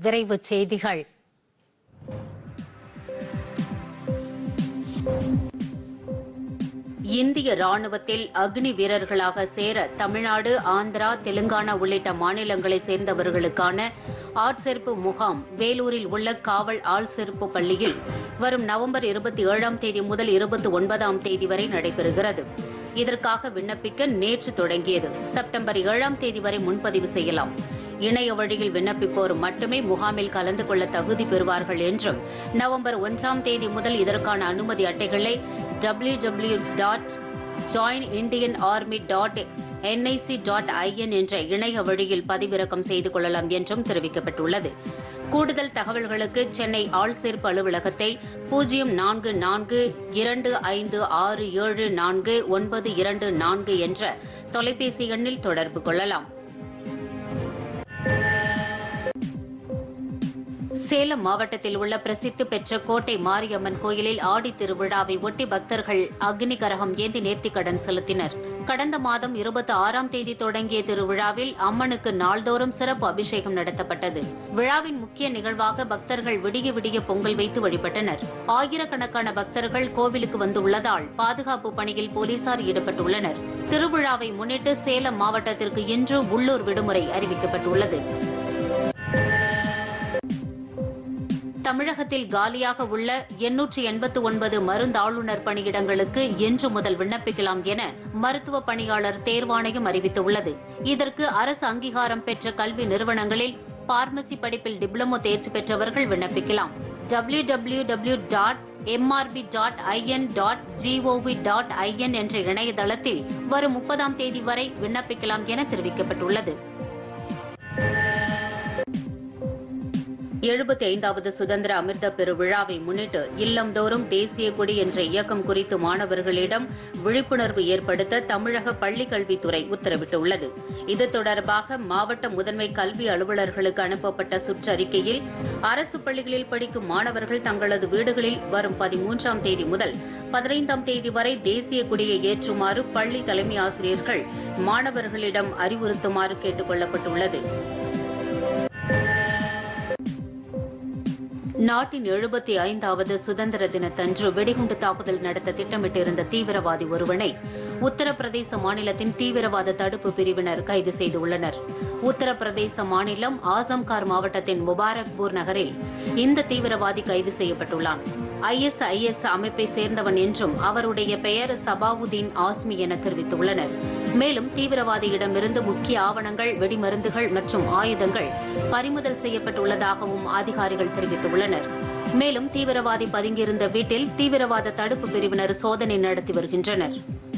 விரைவுச் செய்திகள் இந்திய ராணுவத்தில் அக்னி வீரர்களாக சேர தமிழ்நாடு ஆந்திரா தெலுங்கானா உள்ளிட்ட மாநிலங்களைச் சேர்ந்தவர்களுக்கான ஆட்சேர்ப்பு முகாம் வேலூரில் உள்ள காவல் ஆள்சேர்ப்பு பள்ளியில் வரும் நவம்பர் இருபத்தி ஏழாம் தேதி முதல் இருபத்தி ஒன்பதாம் தேதி வரை நடைபெறுகிறது இதற்காக விண்ணப்பிக்க நேற்று தொடங்கியது செப்டம்பர் ஏழாம் தேதி வரை முன்பதிவு செய்யலாம் இணைய வழியில் விண்ணப்பிப்போர் மட்டுமே முகாமில் கலந்து கொள்ள தகுதி பெறுவார்கள் என்றும் நவம்பர் ஒன்றாம் தேதி முதல் இதற்கான அனுமதி அட்டைகளை W W dot join Indian army dot NIC dot IN என்ற இணைய வழியில் பதிவிறக்கம் செய்து கொள்ளலாம் என்றும் தெரிவிக்கப்பட்டுள்ளது கூடுதல் தகவல்களுக்கு சென்னை ஆள்சேர்ப்பு அலுவலகத்தை பூஜ்ஜியம் நான்கு நான்கு இரண்டு ஐந்து ஆறு ஏழு நான்கு ஒன்பது இரண்டு நான்கு என்ற தொலைபேசி எண்ணில் தொடர்பு கொள்ளலாம் சேலம் மாவட்டத்தில் உள்ள பிரசித்தி பெற்ற கோட்டை மாரியம்மன் கோயிலில் ஆடி திருவிழாவை ஒட்டி பக்தர்கள் அக்னி கரகம் ஏந்தி நேர்த்திக்கடன் செலுத்தினர் கடந்த மாதம் இருபத்தி ஆறாம் தேதி தொடங்கிய திருவிழாவில் அம்மனுக்கு நாள்தோறும் சிறப்பு அபிஷேகம் நடத்தப்பட்டது விழாவின் முக்கிய நிகழ்வாக பக்தர்கள் விடிய விடிய பொங்கல் வைத்து வழிபட்டனர் ஆயிரக்கணக்கான பக்தர்கள் கோவிலுக்கு வந்துள்ளதால் பாதுகாப்பு பணியில் போலீசார் ஈடுபட்டுள்ளனர் திருவிழாவை முன்னிட்டு சேலம் மாவட்டத்திற்கு இன்று உள்ளூர் விடுமுறை அறிவிக்கப்பட்டுள்ளது தமிழகத்தில் காலியாக உள்ள எண்ணூற்று எண்பத்து ஒன்பது மருந்தாளுநர் பணியிடங்களுக்கு இன்று முதல் விண்ணப்பிக்கலாம் என மருத்துவ பணியாளர் தேர்வாணையம் அறிவித்துள்ளது இதற்கு அரசு அங்கீகாரம் பெற்ற கல்வி நிறுவனங்களில் பார்மசி படிப்பில் டிப்ளமோ தேர்ச்சி பெற்றவர்கள் விண்ணப்பிக்கலாம் W W W dot MRB dot IN dot GOV dot IN என்ற இணையதளத்தில் வரும் முப்பதாம் தேதி வரை விண்ணப்பிக்கலாம் என தெரிவிக்கப்பட்டுள்ளது எழுபத்தி ஐந்தாவது சுதந்திர அமிர்த பெருவிழாவை முன்னிட்டு இல்லந்தோறும் தேசிய கொடி என்ற இயக்கம் குறித்து மாணவர்களிடம் விழிப்புணர்வு ஏற்படுத்த தமிழக பள்ளிக் கல்வித்துறை உத்தரவிட்டுள்ளது இது தொடர்பாக மாவட்ட முதன்மை கல்வி அலுவலர்களுக்கு அனுப்பப்பட்ட சுற்றறிக்கையில் அரசு பள்ளிகளில் படிக்கும் மாணவர்கள் தங்களது வீடுகளில் வரும் பதிமூன்றாம் தேதி முதல் பதினைந்தாம் தேதி வரை தேசிய கொடியை ஏற்றுமாறு பள்ளி தலைமை ஆசிரியர்கள் மாணவர்களிடம் அறிவுறுத்துமாறு கேட்டுக் கொள்ளப்பட்டுள்ளது நாட்டின் எழுபத்தி ஐந்தாவது சுதந்திர தினத்தன்று வெடிகுண்டு தாக்குதல் நடத்த திட்டமிட்டிருந்த தீவிரவாதி ஒருவனை உத்தரப்பிரதேச மாநிலத்தின் தீவிரவாத தடுப்பு பிரிவினர் கைது செய்துள்ளனர் உத்தரப்பிரதேச மாநிலம் ஆசம்கார் மாவட்டத்தின் முபாரக்பூர் நகரில் இந்த தீவிரவாதி கைது செய்யப்பட்டுள்ளான் ஐஎஸ்ஐஎஸ் அமைப்பை சேர்ந்தவன் என்றும் அவருடைய பெயர் சபாவுதீன் ஆஸ்மி என தெரிவித்துள்ளனர் மேலும் தீவிரவாதியிடமிருந்து முக்கிய ஆவணங்கள் வெடிமருந்துகள் மற்றும் ஆயுதங்கள் பறிமுதல் செய்யப்பட்டுள்ளதாகவும் அதிகாரிகள் தெரிவித்துள்ளனர் மேலும் தீவிரவாதி பதுங்கியிருந்த வீட்டில் தீவிரவாத தடுப்பு பிரிவினர் சோதனை நடத்தி வருகின்றனர்